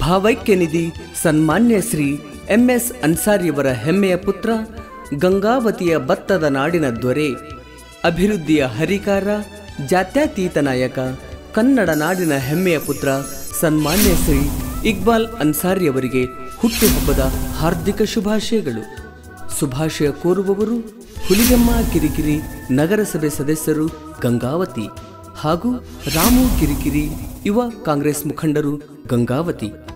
ಭಾವೈಕ್ಯ ನಿಧಿ ಸನ್ಮಾನ್ಯ Shri M S ಅನ್ಸಾರಿಯವರ ಹೆಮ್ಮೆಯ ಪುತ್ರ ಗಂಗಾವತಿಯ ಭತ್ತದ ನಾಡಿನ ದೊರೆ ಅಭಿವೃದ್ಧಿಯ ಹರಿಕಾರ ಜಾತ್ಯತೀತ ನಾಯಕ ಕನ್ನಡ ನಾಡಿನ ಹೆಮ್ಮೆಯ ಪುತ್ರ ಸನ್ಮಾನ್ಯ ಶ್ರೀ ಇಕ್ಬಾಲ್ ಅನ್ಸಾರಿಯವರಿಗೆ ಹುಟ್ಟುಹಬ್ಬದ ಹಾರ್ದಿಕ ಶುಭಾಶಯಗಳು ಶುಭಾಶಯ ಕೋರುವವರು ಹುಲಿಗೆಮ್ಮ ಕಿರಿಕಿರಿ ನಗರಸಭೆ ಸದಸ್ಯರು ಗಂಗಾವತಿ ಹಾಗೂ ರಾಮು ಕಿರಿಕಿರಿ ಯುವ ಕಾಂಗ್ರೆಸ್ ಮುಖಂಡರು ಗಂಗಾವತಿ